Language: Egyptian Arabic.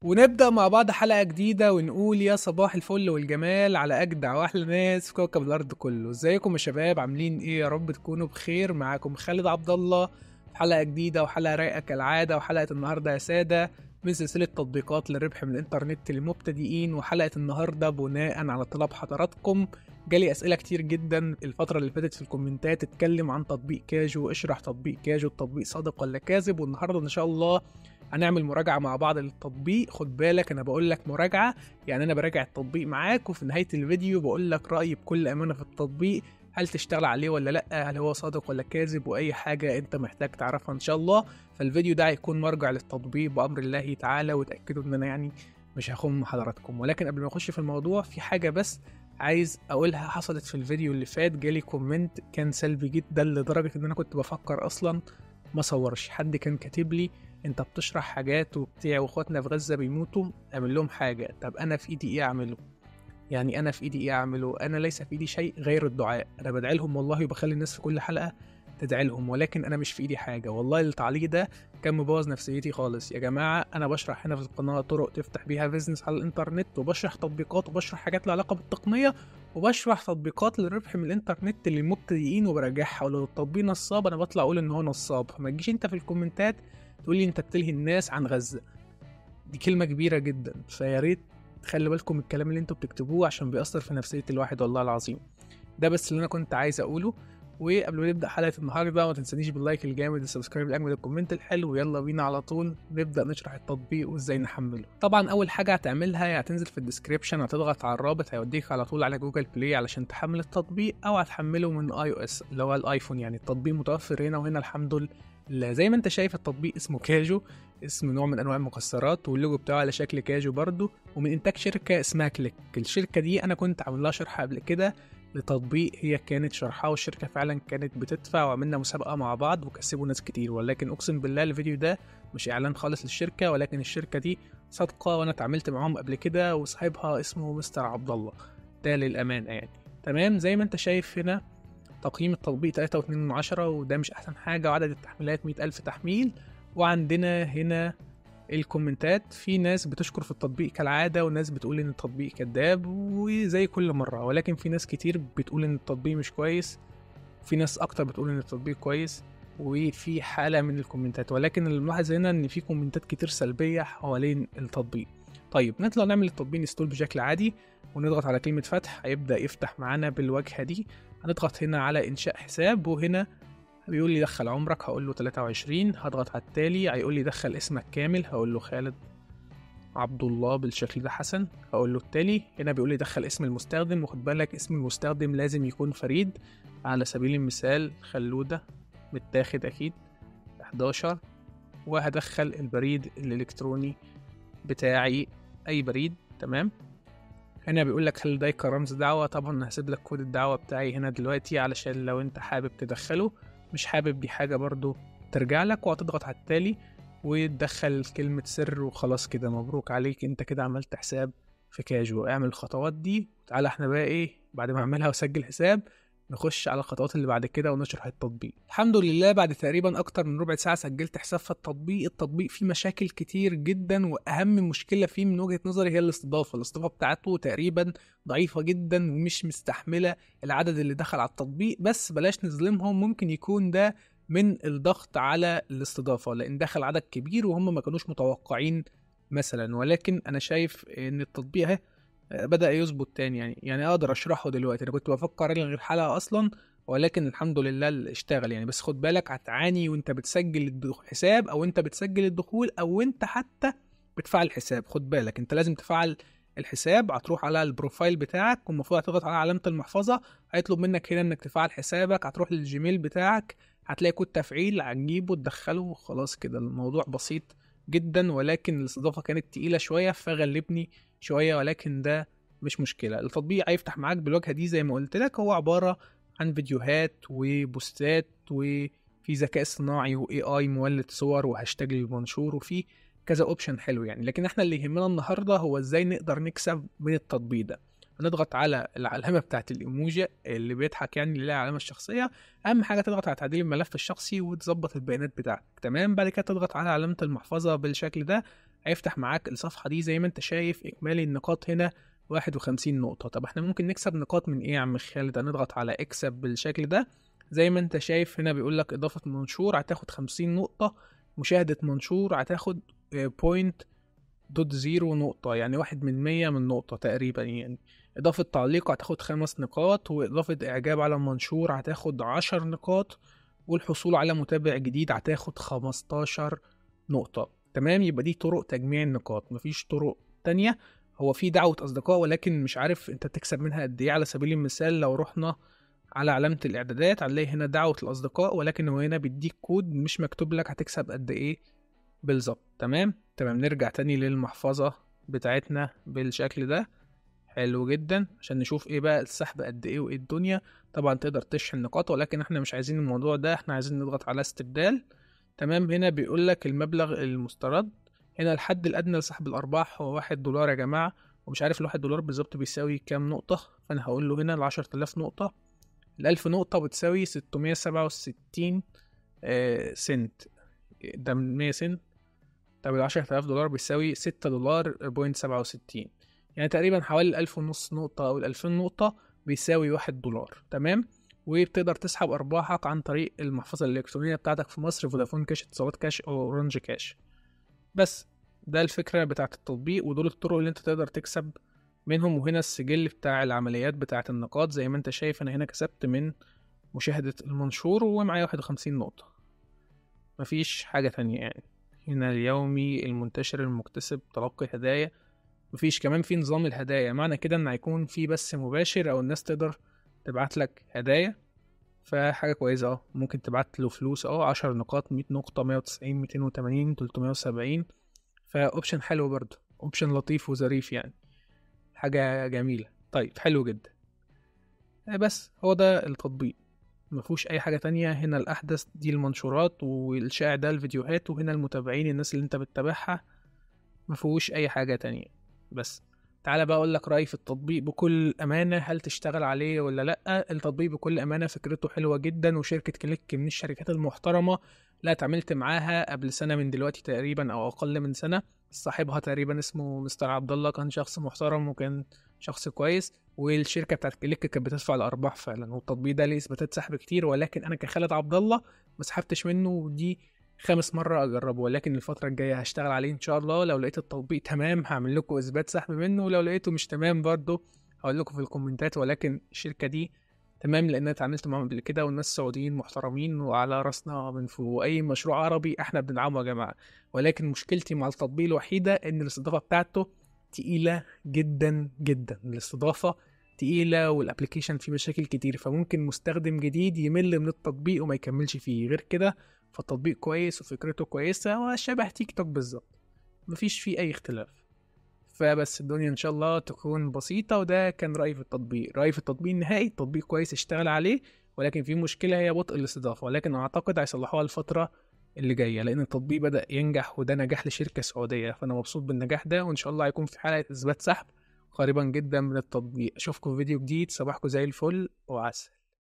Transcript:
ونبدأ مع بعض حلقة جديدة ونقول يا صباح الفل والجمال على أجدع وأحلى ناس في كوكب الأرض كله، ازيكم يا شباب عاملين إيه يا رب تكونوا بخير معاكم خالد عبد الله في حلقة جديدة وحلقة رايقة كالعادة وحلقة النهاردة يا سادة من سلسلة تطبيقات للربح من الإنترنت للمبتدئين وحلقة النهاردة بناء على طلب حضراتكم جالي أسئلة كتير جدا الفترة اللي فاتت في الكومنتات اتكلم عن تطبيق كاجو اشرح تطبيق كاجو التطبيق صادق ولا كاذب والنهاردة إن شاء الله هنعمل مراجعة مع بعض للتطبيق خد بالك أنا بقول لك مراجعة يعني أنا براجع التطبيق معاك وفي نهاية الفيديو بقول لك رأيي بكل أمانة في التطبيق هل تشتغل عليه ولا لأ هل هو صادق ولا كاذب وأي حاجة أنت محتاج تعرفها إن شاء الله فالفيديو ده هيكون مرجع للتطبيق بأمر الله تعالى وتأكدوا إن أنا يعني مش هخون حضراتكم ولكن قبل ما أخش في الموضوع في حاجة بس عايز أقولها حصلت في الفيديو اللي فات جالي كومنت كان سلبي جدا لدرجة إن أنا كنت بفكر أصلا ما صورش حد كان كاتب لي انت بتشرح حاجات وبتاع واخواتنا في غزه بيموتوا اعمل لهم حاجه طب انا في ايدي ايه اعمله يعني انا في ايدي ايه اعمله انا ليس في ايدي شيء غير الدعاء انا بدعي لهم والله وبخلي الناس في كل حلقه تدعي لهم ولكن انا مش في ايدي حاجه والله التعليق ده كان مبوظ نفسيتي خالص يا جماعه انا بشرح هنا في القناه طرق تفتح بيها بيزنس على الانترنت وبشرح تطبيقات وبشرح حاجات لها علاقه بالتقنيه وبشرح تطبيقات للربح من الانترنت للمبتدئين وبراجعها ولو التطبيق نصاب انا بطلع اقول ان هو نصاب فما تجيش انت في الكومنتات تقول لي انت بتلهي الناس عن غزه دي كلمه كبيره جدا فيا ريت تخلي بالكم الكلام اللي انتوا بتكتبوه عشان بيأثر في نفسيه الواحد والله العظيم ده بس اللي انا كنت عايز اقوله وقبل ما نبدا حلقه النهارده ما تنسانيش باللايك الجامد السبسكرايب الاجمد الكومنت الحلو يلا بينا على طول نبدا نشرح التطبيق وازاي نحمله طبعا اول حاجه هتعملها هي هتنزل في الديسكريبشن هتضغط على الرابط هيوديك على طول على جوجل بلاي علشان تحمل التطبيق او هتحمله من اي او اس اللي هو الايفون يعني التطبيق متوفر هنا وهنا الحمد لله زي ما انت شايف التطبيق اسمه كاجو اسم نوع من انواع المكسرات واللوجو بتاعه على شكل كاجو برضه ومن انتاج شركه اسمها كليك الشركه دي انا كنت عامل لها شرح قبل كده لتطبيق هي كانت شرحها والشركة فعلا كانت بتدفع وعملنا مسابقة مع بعض وكسبوا ناس كتير ولكن أقسم بالله الفيديو ده مش إعلان خالص للشركة ولكن الشركة دي صادقة وأنا اتعاملت معاهم قبل كده وصاحبها اسمه مستر عبد الله ده للأمانة يعني تمام زي ما أنت شايف هنا تقييم التطبيق 3.2 من عشرة وده مش أحسن حاجة وعدد التحميلات 100 ألف تحميل وعندنا هنا الكومنتات في ناس بتشكر في التطبيق كالعادة وناس بتقول إن التطبيق كذاب وزي كل مرة ولكن في ناس كتير بتقول إن التطبيق مش كويس في ناس أكتر بتقول إن التطبيق كويس وفي حالة من الكومنتات ولكن اللي ملاحظ هنا إن في كومنتات كتير سلبية حوالين التطبيق طيب نطلع نعمل التطبيق انستول بشكل عادي ونضغط على كلمة فتح هيبدأ يفتح معانا بالواجهة دي هنضغط هنا على إنشاء حساب وهنا بيقول لي دخل عمرك هقول له 23 هضغط على التالي هيقول لي دخل اسمك كامل هقول له خالد عبد الله بالشكل ده حسن هقول له التالي هنا بيقول لي دخل اسم المستخدم وخد بالك اسم المستخدم لازم يكون فريد على سبيل المثال خلودة متاخد اكيد 11 وهدخل البريد الالكتروني بتاعي اي بريد تمام هنا بيقول لك هل ده كرمز دعوة طبعا هسيب لك كود الدعوة بتاعي هنا دلوقتي علشان لو انت حابب تدخله مش حابب دي حاجة برضو ترجع لك وهتضغط على التالي وتدخل كلمة سر وخلاص كده مبروك عليك انت كده عملت حساب في كاجو اعمل الخطوات دي تعالى احنا بقى ايه بعد ما اعملها واسجل حساب نخش على الخطوات اللي بعد كده ونشرح التطبيق الحمد لله بعد تقريبا اكتر من ربع ساعه سجلت حساب في التطبيق التطبيق فيه مشاكل كتير جدا واهم مشكله فيه من وجهه نظري هي الاستضافه الاستضافه بتاعته تقريبا ضعيفه جدا ومش مستحمله العدد اللي دخل على التطبيق بس بلاش نظلمهم ممكن يكون ده من الضغط على الاستضافه لان دخل عدد كبير وهم ما كانوش متوقعين مثلا ولكن انا شايف ان التطبيق اهي بدا يظبط تاني يعني يعني اقدر اشرحه دلوقتي انا كنت بفكر الغي الحلقه اصلا ولكن الحمد لله اشتغل يعني بس خد بالك هتعاني وانت بتسجل الحساب او انت بتسجل الدخول او انت حتى بتفعل الحساب خد بالك انت لازم تفعل الحساب هتروح على البروفايل بتاعك والمفروض هتضغط على علامه المحفظه هيطلب منك هنا انك تفعل حسابك هتروح للجيميل بتاعك هتلاقي كود تفعيل هتجيبه تدخله وخلاص كده الموضوع بسيط جدا ولكن الاستضافه كانت تقيله شويه فغلبني شويه ولكن ده مش مشكله التطبيق هيفتح معاك بالواجهه دي زي ما قلت لك هو عباره عن فيديوهات وبوستات وفي ذكاء اصطناعي واي اي مولد صور وهاشتاج للمنشور وفي كذا اوبشن حلو يعني لكن احنا اللي يهمنا النهارده هو ازاي نقدر نكسب من التطبيق ده هنضغط على العلامه بتاعت الايموجي اللي بيضحك يعني اللي لها العلامه الشخصيه اهم حاجه تضغط على تعديل الملف الشخصي وتظبط البيانات بتاعتك تمام بعد كده تضغط على علامه المحفظه بالشكل ده هيفتح معاك الصفحة دي زي ما انت شايف اجمالي النقاط هنا واحد وخمسين نقطة طب احنا ممكن نكسب نقاط من ايه يا عم خالد هنضغط على اكسب بالشكل ده زي ما انت شايف هنا بيقول لك اضافة منشور هتاخد خمسين نقطة مشاهدة منشور هتاخد بوينت دوت زيرو نقطة يعني واحد من مية من نقطة تقريبا يعني إضافة تعليق هتاخد خمس نقاط وإضافة إعجاب على المنشور هتاخد عشر نقاط والحصول على متابع جديد هتاخد خمستاشر نقطة تمام يبقى دي طرق تجميع النقاط مفيش طرق تانية هو في دعوة أصدقاء ولكن مش عارف أنت تكسب منها قد إيه على سبيل المثال لو رحنا على علامة الإعدادات هنلاقي هنا دعوة الأصدقاء ولكن هو هنا بيديك كود مش مكتوب لك هتكسب قد إيه بالظبط تمام تمام نرجع تاني للمحفظة بتاعتنا بالشكل ده حلو جدا عشان نشوف ايه بقى السحب قد ايه وايه الدنيا طبعا تقدر تشحن نقاط ولكن احنا مش عايزين الموضوع ده احنا عايزين نضغط على استبدال تمام هنا بيقول لك المبلغ المسترد هنا الحد الادنى لسحب الارباح هو واحد دولار يا جماعه ومش عارف الواحد دولار بالظبط بيساوي كام نقطه فانا هقول له هنا العشر تلاف نقطه الألف نقطة بتساوي ستمية سبعة وستين سنت ده من مية سنت طب العشرة آلاف دولار بيساوي ستة دولار بوينت سبعة وستين يعني تقريبا حوالي الألف ونص نقطة أو الألفين نقطة بيساوي واحد دولار تمام وبتقدر تسحب أرباحك عن طريق المحفظة الإلكترونية بتاعتك في مصر فودافون كاش اتصالات كاش أو أورنج كاش بس ده الفكرة بتاعت التطبيق ودول الطرق اللي انت تقدر تكسب منهم وهنا السجل بتاع العمليات بتاعت النقاط زي ما انت شايف انا هنا كسبت من مشاهدة المنشور ومعايا واحد وخمسين نقطة مفيش حاجة تانية يعني هنا اليومي المنتشر المكتسب تلقي هدايا مفيش كمان في نظام الهدايا معنى كده ان هيكون في بث مباشر او الناس تقدر تبعت لك هدايا فحاجة كويسة اه ممكن تبعت له فلوس اه عشر نقاط مية نقطة مية وتسعين ميتين وتمانين تلتمية وسبعين فاوبشن حلو برضه اوبشن لطيف وظريف يعني حاجة جميلة طيب حلو جدا بس هو ده التطبيق مفهوش اي حاجة تانية هنا الاحدث دي المنشورات والشائع ده الفيديوهات وهنا المتابعين الناس اللي انت بتتابعها مفهوش اي حاجة تانية بس تعالى بقى اقول لك رايي في التطبيق بكل امانه هل تشتغل عليه ولا لا التطبيق بكل امانه فكرته حلوه جدا وشركه كليك من الشركات المحترمه لا اتعاملت معاها قبل سنه من دلوقتي تقريبا او اقل من سنه صاحبها تقريبا اسمه مستر عبد الله كان شخص محترم وكان شخص كويس والشركه بتاعت كليك كانت بتدفع الارباح فعلا والتطبيق ده ليه اثباتات سحب كتير ولكن انا كخالد عبد الله ما سحبتش منه ودي خامس مرة أجربه ولكن الفترة الجاية هشتغل عليه إن شاء الله لو لقيت التطبيق تمام هعمل لكم إثبات سحب منه ولو لقيته مش تمام برضه هقول لكم في الكومنتات ولكن الشركة دي تمام لأن أنا اتعاملت معاهم قبل كده والناس سعوديين محترمين وعلى راسنا من فوق أي مشروع عربي إحنا بندعمه يا جماعة ولكن مشكلتي مع التطبيق الوحيدة إن الاستضافة بتاعته تقيلة جدا جدا الاستضافة تقيلة والابلكيشن فيه مشاكل كتير فممكن مستخدم جديد يمل من التطبيق وما يكملش فيه غير كده فالتطبيق كويس وفكرته كويسة وشبه تيك توك بالظبط مفيش فيه أي اختلاف فبس الدنيا إن شاء الله تكون بسيطة وده كان رأيي في التطبيق رأيي في التطبيق النهائي التطبيق كويس اشتغل عليه ولكن في مشكلة هي بطء الاستضافة ولكن أعتقد هيصلحوها الفترة اللي جاية لأن التطبيق بدأ ينجح وده نجاح لشركة سعودية فأنا مبسوط بالنجاح ده وإن شاء الله هيكون في حلقة إثبات سحب قريبا جدا من التطبيق أشوفكم في فيديو جديد صباحكم زي الفل وعسل